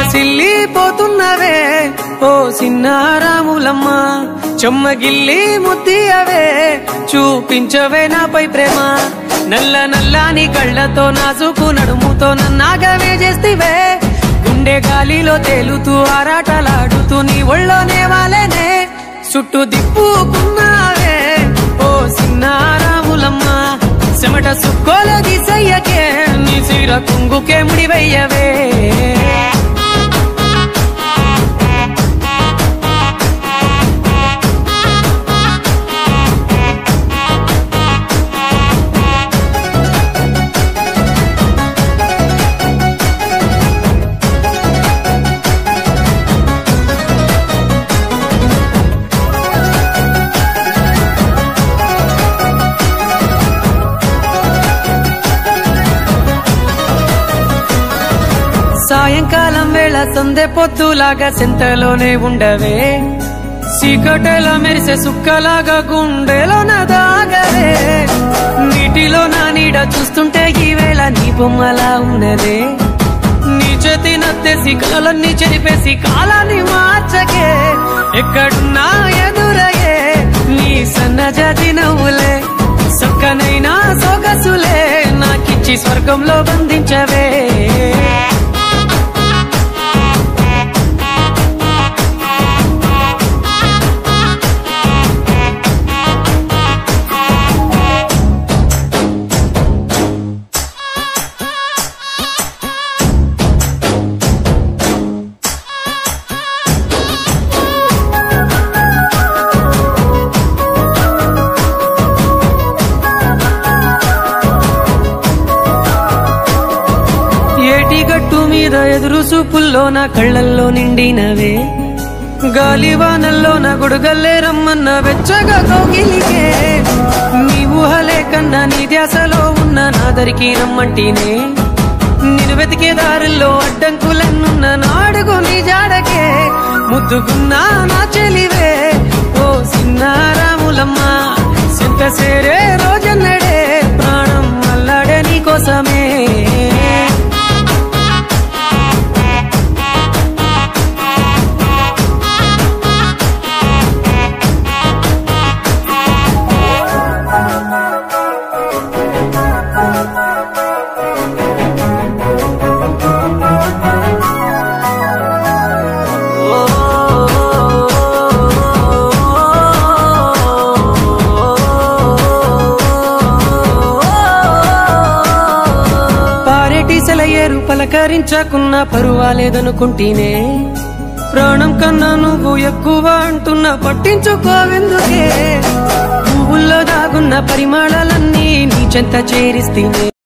విలసిల్లిపోతున్నవే ఓ సిన్నారాములమ్మ చెమ్మగిల్లి ముద్దియవే చూపించవే నాపై ప్రేమ నల్ల నల్లాని కళ్ళతో నాజుకు నడుముతో నన్నాగవే చేస్తివే గుండె గాలిలో తేలుతూ ఆరాటలాడుతూ నీ ఒళ్ళోనే వాలేనే చుట్టూ దిప్పుకున్నావే ఓ సిన్నారాములమ్మ చెమట సుక్కోల దిశయ్యకే నీ సీర కుంగుకే ముడివయ్యవే సాయంకాలం వేళ సందె పొద్దులాగా సింతలోనే ఉండవే చీకటెల మెరిసే సుక్కలాగా గుండెలోన దాగవే నీటిలో నా నీడ చూస్తుంటే ఈ వేళ నీ బొమ్మలా ఉన్నదే నీ చేతి నత్తేసి కలలన్నీ చెరిపేసి కాలాన్ని మార్చకే ఎక్కడున్నా ఎదురయ్యే నీ సన్నజాతి నవ్వులే సక్కనైనా సొగసులే నాకిచ్చి స్వర్గంలో బంధించవే ఏటి గట్టు మీద ఎదురు చూపుల్లో నా కళ్ళల్లో నిండినవే గాలివానల్లో నా గుడుగల్లే రమ్మన్న వెచ్చగా కోగిలికే నీ ఊహలే కన్నా నీ ధ్యాసలో ఉన్న నాదరికి రమ్మంటినే నేను వెతికే దారుల్లో అడ్డంకులన్నున్న నాడుగు నీ జాడకే ముద్దుకున్నా నా చెలివే ఓ సిన్నారాములమ్మ సింత సేరే రోజన్నడే ప్రాణం అల్లాడే నీ కోసమే పారేటి సెలయేరు పలకరించకున్న పరువాలేదనుకుంటేనే ప్రాణం కన్నా నువ్వు ఎక్కువ అంటున్నా పట్టించుకోవెందుకే పువ్వుల్లో దాగున్న పరిమాణాలన్నీ నీ చెంత చేరిస్తేనే